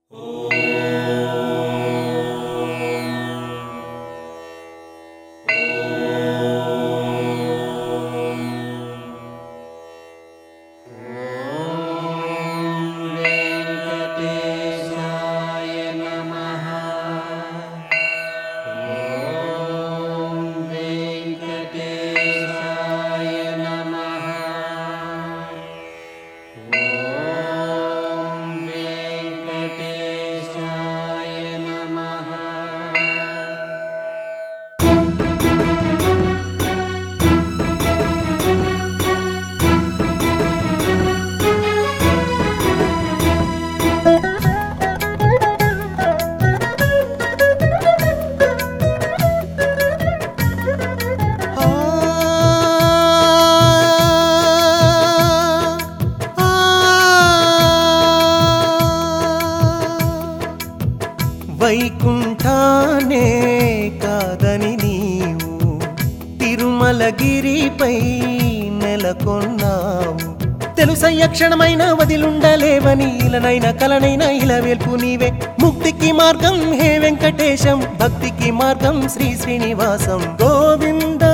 వైకుంఠానే కాదని నీవు తిరుమలగిరిపై నెలకొన్నావు తెలుసయ్య క్షణమైన వదిలుండలేవని ఇలనైన కలనైన ఇలా వెల్పు నీవే ముక్తికి మార్గం హే వెంకటేశం భక్తికి మార్గం శ్రీ శ్రీనివాసం గోవింద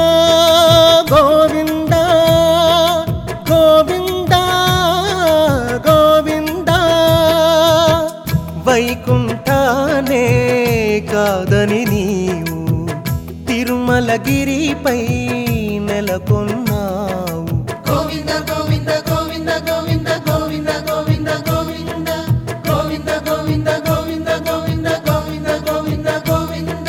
గోవింద గోవింద గోవింద వైకుంఠానే కాదని నీవు తిరుమలగిరిపై నెలకొన్నావు గోవింద గోవింద గోవింద గోవింద గోవింద గోవింద గోవింద గోవింద గోవింద గోవింద గోవింద గోవింద గోవింద గోవింద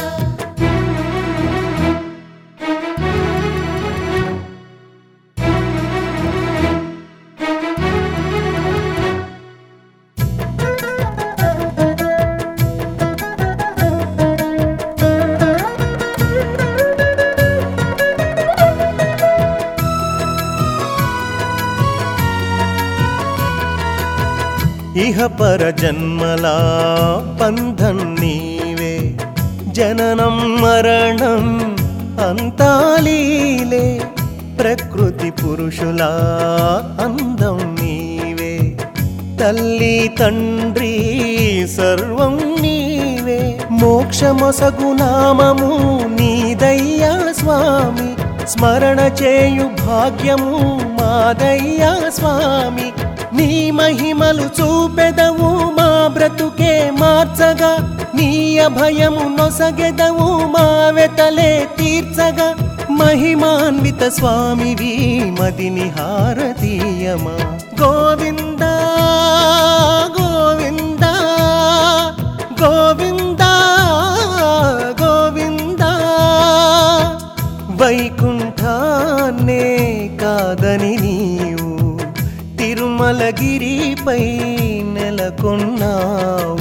ఇహ పర జన్మలా బంధం నీవే జననం మరణం అంతాలీలే ప్రకృతి పురుషుల అందం నీవే తల్లి తండ్రి సర్వం నీవే మోక్షమొసగు నామము నీదయ్యా స్వామి స్మరణ చేయు భాగ్యము మాదయ్యా స్వామి నీ మహిమలు చూపెదవు మా బ్రతుకే మార్చగా నీ అభయము నొసగెదవు మా వెతలే తీర్చగా మహిమాన్విత స్వామివి మదిని హారతీయమా గోవింద గోవింద గోవింద గోవింద వైకుంఠాన్నే కాదని నీవు తిరుమలగిరిపై నెలకొన్నావు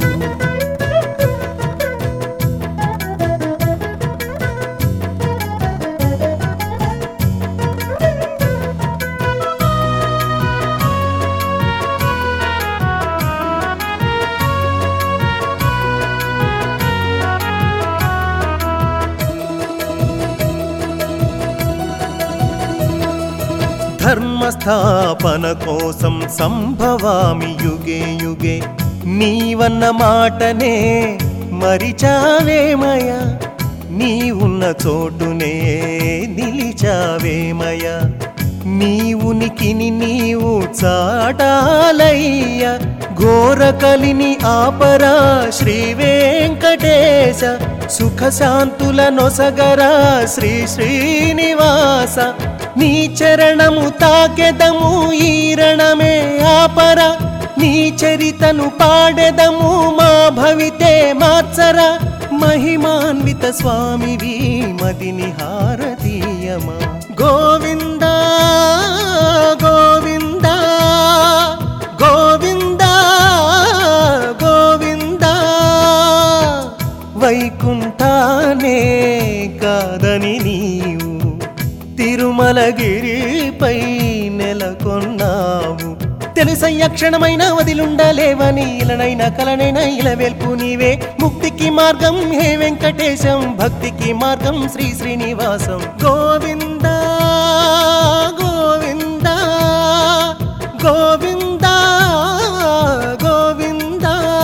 ధర్మస్థాపన కోసం సంభవామి యుగే యుగే నీవన్న మాటనే మరిచావేమయ నీవున్న చోటునే నిలిచావేమయ నీ ఉనికిని నీవు చాటాలయ్య ఘోర కలిని ఆపరా శ్రీ వెంకటేశ సుఖ శాంతుల నొసగరా శ్రీ శ్రీనివాస నీ చరణము తాకెదము ఈరణమే ఆపర నీ చరితను పాడెదము మా భవితే మార్చరా మహిమాన్విత స్వామివి మదిని హారతీయమా గోవింద గోవింద గోవింద గోవింద వైకుంఠానే కాదని నీవు తిరుమలగిరిపై నెలకొన్నావు తెలుసయ్య క్షణమైన వదిలుండలేవని ఇలనైనా కలనైనా ఇలా వెల్పు నీవే ముక్తికి మార్గం హే వెంకటేశం భక్తికి మార్గం శ్రీ శ్రీనివాసం గోవింద గోవింద గోవింద గోవింద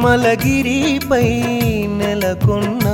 తిరుమలగిరిపై నెలకొన్న